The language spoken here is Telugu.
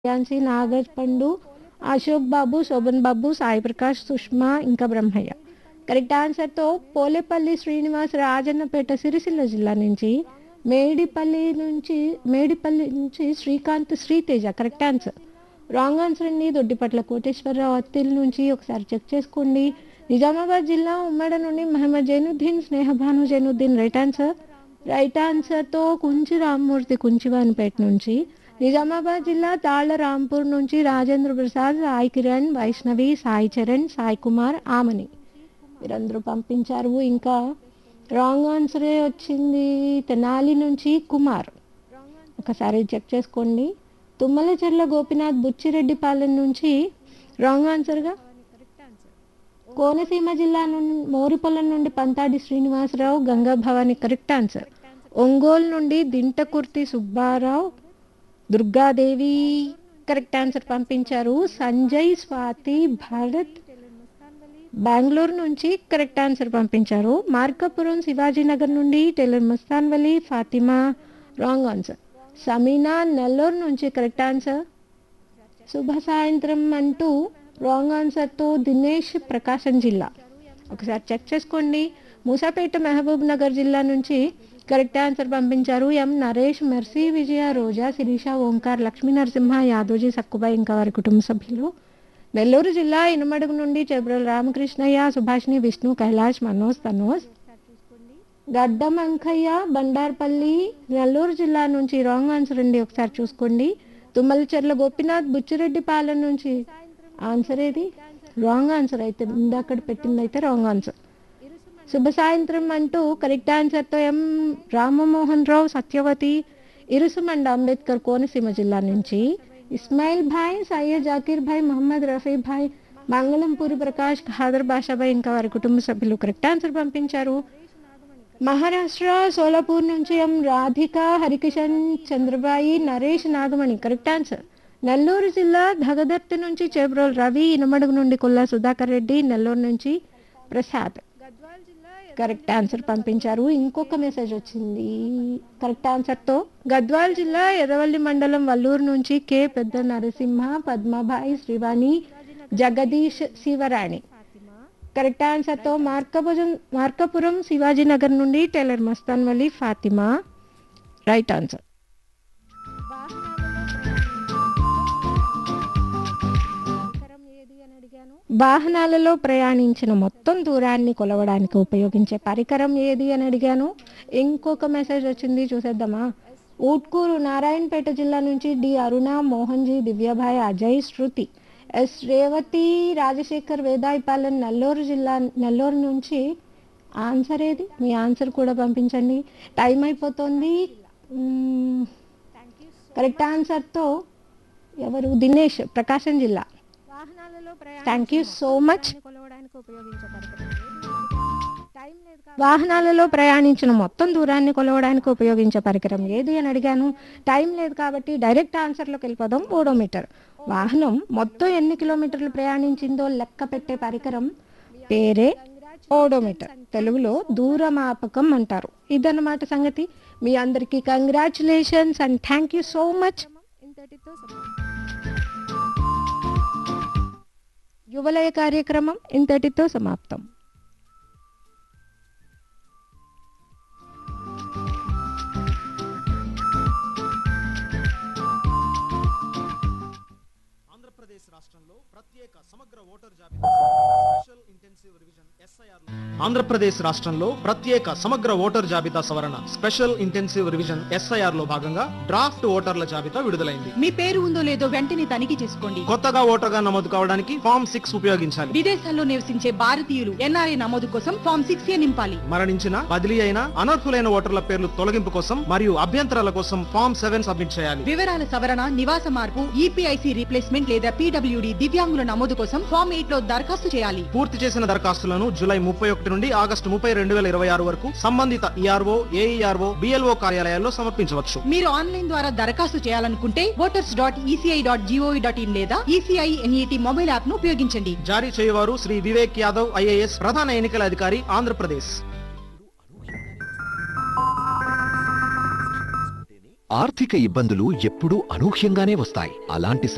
ఝాన్సీ నాగర్ పండు అశోక్ బాబు శోభన్ బాబు సాయి ప్రకాష్ సుష్మా ఇంకా బ్రహ్మయ్య కరెక్ట్ ఆన్సర్తో పోలేపల్లి శ్రీనివాస్ రాజన్నపేట సిరిసిల్ల జిల్లా నుంచి మేడిపల్లి నుంచి మేడిపల్లి నుంచి Srikanth Sriteja correct answer wrong answer అండి దొడ్డిపట్ల కోటేశ్వరరావు అత్తిల్ నుంచి ఒకసారి చెక్ చేసుకోండి నిజామాబాద్ జిల్లా ఉమ్మడి నుండి Mohammed Zainuddin Snehabhanu Zainuddin right answer right ఆన్సర్తో కుంచి రామ్మూర్తి కుంచివానిపేట నుంచి నిజామాబాద్ జిల్లా తాళ్ల రాంపూర్ నుంచి రాజేంద్ర ప్రసాద్ సాయి కిరణ్ వైష్ణవి సాయి చరణ్ సాయి కుమార్ ఆమని వీరందరూ పంపించారు ఇంకా రాంగ్ ఆన్సరే వచ్చింది తెనాలి నుంచి కుమార్ ఒకసారి చెక్ చేసుకోండి తుమ్మలచెర్ల గోపినాథ్ బుచ్చిరెడ్డిపాలెం నుంచి రాంగ్ ఆన్సర్గా కోనసీమ జిల్లా నుండి మోరిపొలం నుండి పంతాడి శ్రీనివాసరావు గంగా భవాని కరెక్ట్ ఆన్సర్ ఒంగోలు నుండి దింటకుర్తి సుబ్బారావు దుర్గాదేవి కరెక్ట్ ఆన్సర్ పంపించారు సంజయ్ స్వాతి భరత్ బెంగళూరు నుంచి కరెక్ట్ ఆన్సర్ పంపించారు మార్కాపురం శివాజీనగర్ నుండి tailor Mastan Vali Fatima wrong answer Sameena Nellore నుంచి కరెక్ట్ ఆన్సర్ శుభ సాయంత్రం అంటూ రాంగ్ ఆన్సర్తో దినేష్ ప్రకాశం జిల్లా ఒకసారి చెక్ చేసుకోండి మూసాపేట మహబూబ్ నగర్ జిల్లా నుంచి కరెక్ట్ ఆన్సర్ పంపించారు ఎం నరేష్ మెర్సీ విజయ రోజా శిరీష ఓంకార్ లక్ష్మీ నరసింహ యాదోజీ సక్కుబాయి ఇంకా వారి కుటుంబ సభ్యులు నెల్లూరు జిల్లా ఇనుమడుగు నుండి చెబ్రల్ రామకృష్ణయ్య సుభాష్ని విష్ణు కైలాష్ మనోజ్ తనోజ్ గడ్డం అంకయ్య బండార్పల్లి నెల్లూరు జిల్లా నుంచి రాంగ్ ఆన్సర్ అండి ఒకసారి చూసుకోండి తుమ్మలచెర్ల గోపినాథ్ బుచ్చిరెడ్డిపాలెం నుంచి ఆన్సర్ ఏది రాంగ్ ఆన్సర్ అయితే ఇందాక పెట్టింది అయితే రాంగ్ ఆన్సర్ శుభ సాయంత్రం అంటూ కరెక్ట్ ఆన్సర్తో ఎం రామమోహన్ రావు సత్యవతి ఇరుసుమండ అంబేద్కర్ కోనసీమ జిల్లా నుంచి ఇస్మాయిల్ భాయ్ సయ్యద్ జాకీర్ భాయ్ మహమ్మద్ రఫీ భాయ్ మంగళంపూరి ప్రకాష్ ఖాదర్ బాషాభాయ్ ఇంకా వారి కుటుంబ సభ్యులు కరెక్ట్ ఆన్సర్ పంపించారు మహారాష్ట్ర సోలాపూర్ నుంచి M Radhika Harikishan Chandrabai Naresh Nagamani correct answer Nellore జిల్లా ధగదర్తి నుంచి చేబ్రోల్ రవి ఇనమడుగు నుండి కొల్లా సుధాకర్ రెడ్డి నెల్లూరు నుంచి ప్రసాద్ కరెక్ట్ ఆన్సర్ పంపించారు ఇంకొక మెసేజ్ వచ్చింది కరెక్ట్ ఆన్సర్తో గద్వాల్ జిల్లా ఎర్రవల్లి మండలం వల్లూరు నుంచి కె పెద్ద నరసింహ పద్మభాయ్ శ్రీవాణి జగదీష్ శివరాణి కరెక్ట్ ఆన్సర్తో మార్కపురం మార్కపురం శివాజీనగర్ నుండి tailor Mastan Vali Fatima right answer వాహనాలలో ప్రయాణించిన మొత్తం దూరాన్ని కొలవడానికి ఉపయోగించే పరికరం ఏది అని అడిగాను ఇంకొక మెసేజ్ వచ్చింది చూసేద్దామా ఊట్కూరు నారాయణపేట జిల్లా నుంచి డి అరుణ మోహన్జీ దివ్యభాయ్ అజయ్ శృతి ఎస్ రేవతి రాజశేఖర్ వేదాయిపాలెం నెల్లూరు జిల్లా నెల్లూరు నుంచి ఆన్సర్ ఏది మీ ఆన్సర్ కూడా పంపించండి టైం అయిపోతుంది మ్మ్. కరెక్ట్ ఆన్సర్తో ఎవరు దినేష్ ప్రకాశం జిల్లా థ్యాంక్ యూ సో మచ్ వాహనాలలో ప్రయాణించిన మొత్తం దూరాన్ని కొలవడానికి ఉపయోగించే పరికరం ఏది అని అడిగాను టైం లేదు కాబట్టి డైరెక్ట్ ఆన్సర్లోకి వెళ్ళిపోదాం ఓడోమీటర్ వాహనం మొత్తం ఎన్ని కిలోమీటర్లు ప్రయాణించిందో లెక్క పెట్టే పరికరం పేరే ఓడోమీటర్ తెలుగులో దూరమాపకం అంటారు ఇదన్నమాట సంగతి మీ అందరికీ congratulations and thank you so much Yuvalaya కార్యక్రమం ఇంతటితో సమాప్తం ఆంధ్రప్రదేశ్ రాష్ట్రంలో ప్రత్యేక సమగ్ర ఓటర్ జాబితా special intensive revision SIR Andhra Pradesh రాష్ట్రంలో ప్రత్యేక సమగ్ర ఓటర్ జాబితా సవరణ స్పెషల్ ఇంటెన్సివ్ రివిజన్ ఎస్ఐఆర్ లో భాగంగా డ్రాఫ్ట్ ఓటర్ల జాబితా విడుదలైంది మీ పేరు ఉందో లేదో వెంటనే తనిఖీ చేసుకోండి కొత్తగా ఓటర్గా నమోదు కావడానికి ఫామ్ సిక్స్ ఉపయోగించాలి విదేశాల్లో నివసించే భారతీయులు ఎన్ఆర్ఐ నమోదు కోసం ఫామ్ సిక్స్ ఏ నింపాలి మరణించిన బదిలీ అయిన అనర్హులైన ఓటర్ల పేర్లు తొలగింపు కోసం మరియు అభ్యంతరాల కోసం ఫామ్ సెవెన్ సబ్మిట్ చేయాలి వివరాల సవరణ నివాస మార్పు ఈపీఐసి రీప్లేస్మెంట్ లేదా పీడబ్ల్యూడి దివ్యాంగుల నమోదు కోసం ఫామ్ ఎయిట్ లో దరఖాస్తు చేయాలి పూర్తి చేసిన దరఖాస్తులను జూలై ముప్పై ఒకటి నుండి ఆగస్టు ముప్పై రెండు వేల ఇరవై ఆరు వరకు సంబంధిత ఈఆర్ఓ ఏఈఆర్ఓ బిఎల్ఓ కార్యాలయాల్లో సమర్పించవచ్చు మీరు ఆన్లైన్ ద్వారా దరఖాస్తు చేయాలనుకుంటే voters dot ECI dot G O V dot in లేదా ఈసీఐ ఎన్ఈటి మొబైల్ యాప్ ను ఉపయోగించండి జారీ చేయవారు శ్రీ వివేక్ యాదవ్ ఐఏఎస్ ప్రధాన ఎన్నికల అధికారి ఆంధ్రప్రదేశ్ ఆర్థిక ఇబ్బందులు ఎప్పుడూ అనూహ్యంగానే వస్తాయి అలాంటి